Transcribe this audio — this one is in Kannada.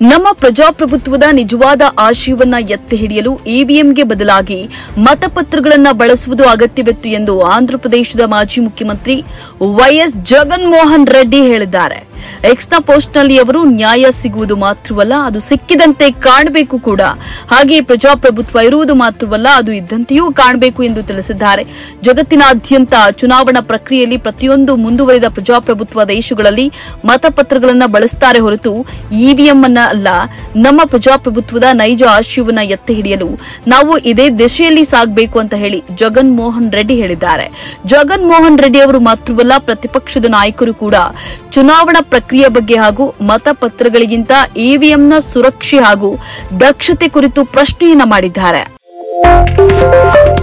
ನಮ್ಮ ಪ್ರಜಾಪ್ರಭುತ್ವದ ನಿಜವಾದ ಆಶಯವನ್ನ ಎತ್ತಿ ಹಿಡಿಯಲು ಇವಿಎಂಗೆ ಬದಲಾಗಿ ಮತಪತ್ರಗಳನ್ನ ಬಳಸುವುದು ಅಗತ್ಯವಿತ್ತು ಎಂದು ಆಂಧ್ರಪ್ರದೇಶದ ಮಾಜಿ ಮುಖ್ಯಮಂತ್ರಿ ವೈಎಸ್ ಜಗನ್ಮೋಹನ್ ರೆಡ್ಡಿ ಹೇಳಿದ್ದಾರೆ ಎಕ್ಸ್ನ ಪೋಸ್ಟ್ನಲ್ಲಿ ಅವರು ನ್ಯಾಯ ಸಿಗುವುದು ಮಾತ್ರವಲ್ಲ ಅದು ಸಿಕ್ಕಿದಂತೆ ಕಾಣಬೇಕು ಕೂಡ ಹಾಗೆ ಪ್ರಜಾಪ್ರಭುತ್ವ ಇರುವುದು ಮಾತ್ರವಲ್ಲ ಅದು ಇದ್ದಂತೆಯೂ ಕಾಣಬೇಕು ಎಂದು ತಿಳಿಸಿದ್ದಾರೆ ಜಗತ್ತಿನಾದ್ಯಂತ ಚುನಾವಣಾ ಪ್ರಕ್ರಿಯೆಯಲ್ಲಿ ಪ್ರತಿಯೊಂದು ಮುಂದುವರಿದ ಪ್ರಜಾಪ್ರಭುತ್ವ ದೇಶಗಳಲ್ಲಿ ಮತಪತ್ರಗಳನ್ನು ಬಳಸ್ತಾರೆ ಹೊರತು ಇವಿಎಂ ಅನ್ನ ಅಲ್ಲ ನಮ್ಮ ಪ್ರಜಾಪ್ರಭುತ್ವದ ನೈಜ ಆಶಯವನ್ನ ಎತ್ತಿ ಹಿಡಿಯಲು ನಾವು ಇದೇ ದಿಶೆಯಲ್ಲಿ ಸಾಗಬೇಕು ಅಂತ ಹೇಳಿ ಜಗನ್ ಮೋಹನ್ ರೆಡ್ಡಿ ಹೇಳಿದ್ದಾರೆ ಜಗನ್ ಮೋಹನ್ ರೆಡ್ಡಿ ಅವರು ಮಾತ್ರವಲ್ಲ ಪ್ರತಿಪಕ್ಷದ ನಾಯಕರು ಕೂಡ ಚುನಾವಣಾ ಪ್ರಕ್ರಿಯೆ ಬಗ್ಗೆ ಹಾಗೂ ಮತಪತ್ರಗಳಿಗಿಂತ ಇವಿಎಂನ ಸುರಕ್ಷೆ ಹಾಗೂ ದಕ್ಷತೆ ಕುರಿತು ಪ್ರಶ್ನೆಯನ್ನ ಮಾಡಿದ್ದಾರೆ